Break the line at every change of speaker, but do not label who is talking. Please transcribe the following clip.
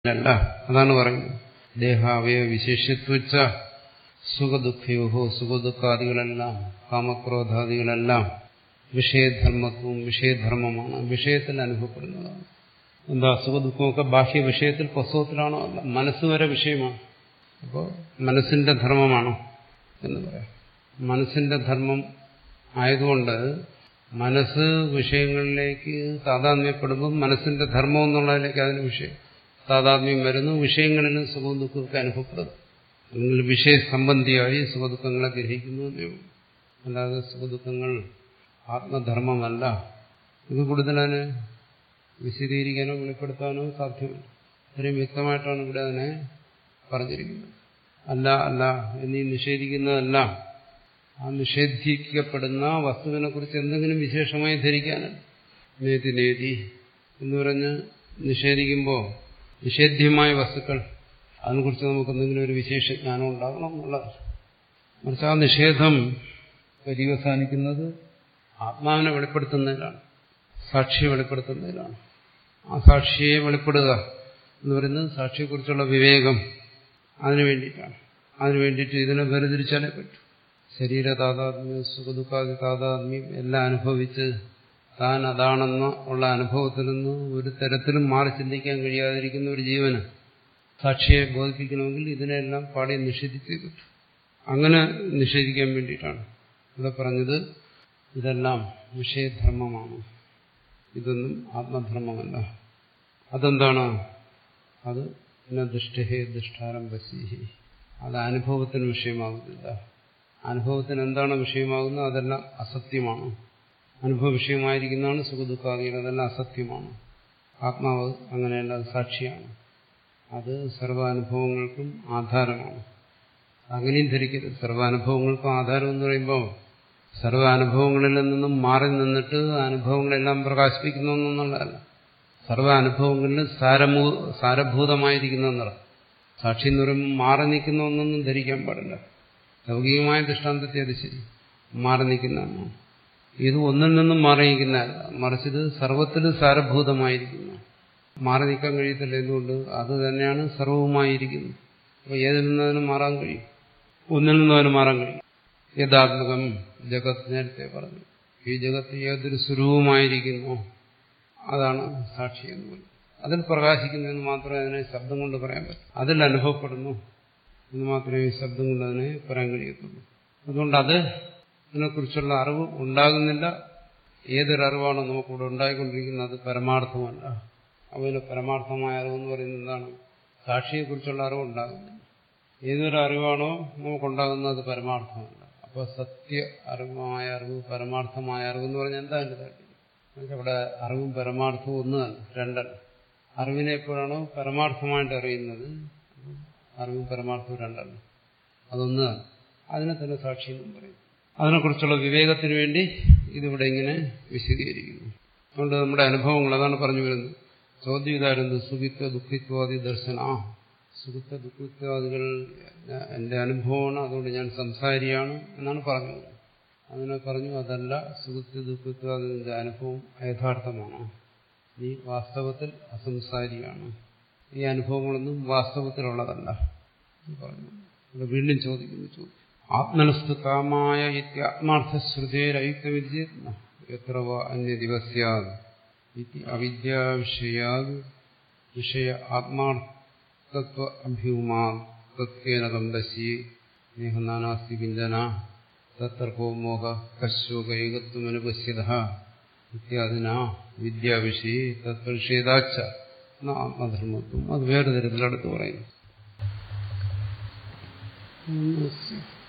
അല്ല അതാണ് പറയുന്നത് ദേഹാവയ വിശേഷ്യത്വച്ച സുഖദുഃഖയോഹോ സുഖദുഃഖാദികളെല്ലാം കാമക്രോധാദികളെല്ലാം വിഷയധർമ്മത്വവും വിഷയധർമ്മമാണ് വിഷയത്തിൽ അനുഭവപ്പെടുന്നതാണ് എന്താ സുഖദുഃഖമൊക്കെ ബാഹ്യ വിഷയത്തിൽ പുസ്തകത്തിലാണോ അല്ല മനസ്സ് വരെ വിഷയമാണ് അപ്പോൾ മനസ്സിന്റെ ധർമ്മമാണോ എന്ന് പറയാം മനസ്സിന്റെ ധർമ്മം ആയതുകൊണ്ട് മനസ്സ് വിഷയങ്ങളിലേക്ക് താതാത്മ്യപ്പെടുമ്പോൾ മനസ്സിന്റെ ധർമ്മം എന്നുള്ളതിലേക്ക് അതിന് വിഷയം താതാത്മ്യം വരുന്നു വിഷയങ്ങളിലും സുഖവും ദുഃഖമൊക്കെ അനുഭവപ്പെടുന്നു അല്ലെങ്കിൽ വിഷയസംബന്ധിയായി സുഖദുഃഖങ്ങളെ ഗ്രഹിക്കുന്നു എന്നേ ഉള്ളൂ അല്ലാതെ സുഖദുഃഖങ്ങൾ ആത്മധർമ്മമല്ല ഇത് കൂടുതലതിനെ വിശദീകരിക്കാനോ വെളിപ്പെടുത്താനോ സാധ്യമല്ല ഇത്രയും വ്യക്തമായിട്ടാണ് ഇവിടെ അതിനെ പറഞ്ഞിരിക്കുന്നത് അല്ല അല്ല എന്നീ നിഷേധിക്കുന്നതെല്ലാം ആ നിഷേധിക്കപ്പെടുന്ന വസ്തുവിനെ കുറിച്ച് എന്തെങ്കിലും വിശേഷമായി ധരിക്കാനല്ല നേതി നേതി എന്ന് പറഞ്ഞ് നിഷേധിക്കുമ്പോൾ നിഷേധ്യമായ വസ്തുക്കൾ അതിനെക്കുറിച്ച് നമുക്ക് എന്തെങ്കിലും ഒരു വിശേഷ ജ്ഞാനം ഉണ്ടാകണം എന്നുള്ളത് മറിച്ച് ആ നിഷേധം പര്യവസാനിക്കുന്നത് ആത്മാവിനെ വെളിപ്പെടുത്തുന്നതിലാണ് സാക്ഷിയെ വെളിപ്പെടുത്തുന്നതിലാണ് ആ സാക്ഷിയെ വെളിപ്പെടുക എന്ന് പറയുന്നത് സാക്ഷിയെക്കുറിച്ചുള്ള വിവേകം അതിനു വേണ്ടിയിട്ടാണ് അതിനു വേണ്ടിയിട്ട് ഇതിനെ വേർതിരിച്ചാലേ പറ്റൂ ശരീര താതാത്മ്യം സുഖദുഃഖാദി താതാത്മ്യം എല്ലാം അനുഭവിച്ച് താൻ അതാണെന്ന ഉള്ള അനുഭവത്തിൽ നിന്ന് ഒരു തരത്തിലും മാറി ചിന്തിക്കാൻ കഴിയാതിരിക്കുന്ന ഒരു ജീവന് സാക്ഷിയെ ബോധിപ്പിക്കണമെങ്കിൽ ഇതിനെല്ലാം പാടെ നിഷേധിച്ചേ പറ്റൂ അങ്ങനെ നിഷേധിക്കാൻ വേണ്ടിയിട്ടാണ് ഇവിടെ പറഞ്ഞത് ഇതെല്ലാം വിഷയധർമ്മമാണ് ഇതൊന്നും ആത്മധർമ്മമല്ല അതെന്താണ് അത് ദുഷ്ടഹേ ദുഷ്ടാരം വശീഹി അത് അനുഭവത്തിന് വിഷയമാകുന്നില്ല അനുഭവത്തിന് എന്താണ് വിഷയമാകുന്നത് അതെല്ലാം അസത്യമാണ് അനുഭവ വിഷയമായിരിക്കുന്നതാണ് സുഖദുഃഖാദികൾ അതെല്ലാം അസത്യമാണ് ആത്മാവ് അങ്ങനെയല്ല അത് സാക്ഷിയാണ് അത് സർവാനുഭവങ്ങൾക്കും ആധാരമാണ് അങ്ങനെയും ധരിക്കരുത് സർവാനുഭവങ്ങൾക്കും ആധാരം എന്ന് പറയുമ്പോൾ സർവാനുഭവങ്ങളിൽ നിന്നും മാറി നിന്നിട്ട് അനുഭവങ്ങളെല്ലാം പ്രകാശിപ്പിക്കുന്നു എന്നുള്ളതല്ല സർവാനുഭവങ്ങളിലും സാരമൂ സാരഭൂതമായിരിക്കുന്ന എന്നർത്ഥം സാക്ഷി എന്ന് പറയുമ്പോൾ മാറി നിൽക്കുന്ന ഒന്നൊന്നും ധരിക്കാൻ പാടില്ല ലൗകികമായ ദൃഷ്ടാന്തത്തെ അത് ശരി മാറി നിൽക്കുന്നതാണ് ഇത് ഒന്നിൽ നിന്നും മാറി നിൽക്കുന്നതല്ല മറിച്ച് ഇത് സർവത്തിലും സാരഭൂതമായിരിക്കുന്നു മാറി നിൽക്കാൻ കഴിയത്തില്ല എന്തുകൊണ്ട് അത് തന്നെയാണ് സർവവുമായിരിക്കുന്നത് അപ്പോൾ ഏതിൽ നിന്നതിന് മാറാൻ കഴിയും ഒന്നിൽ നിന്നും അതിന് മാറാൻ കഴിയും യഥാത്മകം ജഗത്ത് നേരത്തെ പറഞ്ഞു ഈ ജഗത്ത് ഏതൊരു സ്വരൂപമായിരിക്കുന്നു അതാണ് സാക്ഷി എന്ന് പറയുന്നത് അതിൽ പ്രകാശിക്കുന്നതെന്ന് മാത്രമേ അതിനെ ശബ്ദം കൊണ്ട് പറയാൻ പറ്റൂ അതിൽ അനുഭവപ്പെടുന്നു എന്ന് മാത്രമേ ഈ ശബ്ദം കൊണ്ട് അതിനെ പറയാൻ കഴിയത്തുള്ളൂ അതുകൊണ്ട് അത് ഇതിനെക്കുറിച്ചുള്ള അറിവ് ഉണ്ടാകുന്നില്ല ഏതൊരു അറിവാണോ നമുക്കിവിടെ ഉണ്ടായിക്കൊണ്ടിരിക്കുന്നത് അത് പരമാർത്ഥമല്ല അവന് പരമാർത്ഥമായ അറിവെന്ന് പറയുന്നത് എന്താണ് സാക്ഷിയെക്കുറിച്ചുള്ള അറിവ് ഉണ്ടാകുന്നില്ല ഏതൊരു അറിവാണോ നമുക്കുണ്ടാകുന്നത് അത് പരമാർത്ഥമല്ല അപ്പോൾ സത്യ അറിവായ അറിവ് പരമാർത്ഥമായ അറിവ് എന്ന് പറഞ്ഞാൽ എന്താ എൻ്റെ താല്പര്യം ഇവിടെ അറിവും പരമാർത്ഥവും ഒന്നല്ല രണ്ടല്ല അറിവിനെ എപ്പോഴാണോ പരമാർത്ഥമായിട്ട് അറിയുന്നത് അറിവും പരമാർത്ഥവും രണ്ടല്ല അതൊന്ന് അതിനെ തന്നെ സാക്ഷി എന്നും പറയും അതിനെക്കുറിച്ചുള്ള വിവേകത്തിന് വേണ്ടി ഇതിവിടെ ഇങ്ങനെ വിശദീകരിക്കുന്നു അതുകൊണ്ട് നമ്മുടെ അനുഭവങ്ങൾ അതാണ് പറഞ്ഞു വരുന്നത് ചോദ്യം ഇതായിരുന്നു സുഖിത്വ ദുഃഖിത്വാദി ദർശന സുഖിത്വ ദുഃഖിത്വാദികൾ എൻ്റെ അനുഭവമാണ് അതുകൊണ്ട് ഞാൻ സംസാരിയാണ് എന്നാണ് പറഞ്ഞത് അതിനെ പറഞ്ഞു അതല്ല സുഖിത്വ ദുഃഖിത്വാദിന്റെ അനുഭവം യഥാർത്ഥമാണ് നീ വാസ്തവത്തിൽ അസംസാരിയാണ് ഈ അനുഭവങ്ങളൊന്നും വാസ്തവത്തിലുള്ളതല്ല പറഞ്ഞു വീണ്ടും ചോദിക്കുന്നു ചോദ്യം ആത്മനസ്തു കാമായ ആത്മാർത്ഥശ്രുതേരയുക്തവിദ്യ എത്ര അന്യദിവസ്യാത് അവിദ്യാവിഷയാത് വിഷയ ആത്മാർത്ഥത്വ അഭ്യൂമാ തത്വേന കമ്പശി സ്നേഹനാനാസ്തി കിഞ്ചന തത്തർക്കോ മോഹ കശോകൈകത്വമനുപശ്യത ഇത്യാദിന വിദ്യാവിഷയെ തത്പരിഷേധാച്ച ആത്മധർമ്മത്വം അത് വേറെ തരത്തിലടുത്ത് പറയുന്നു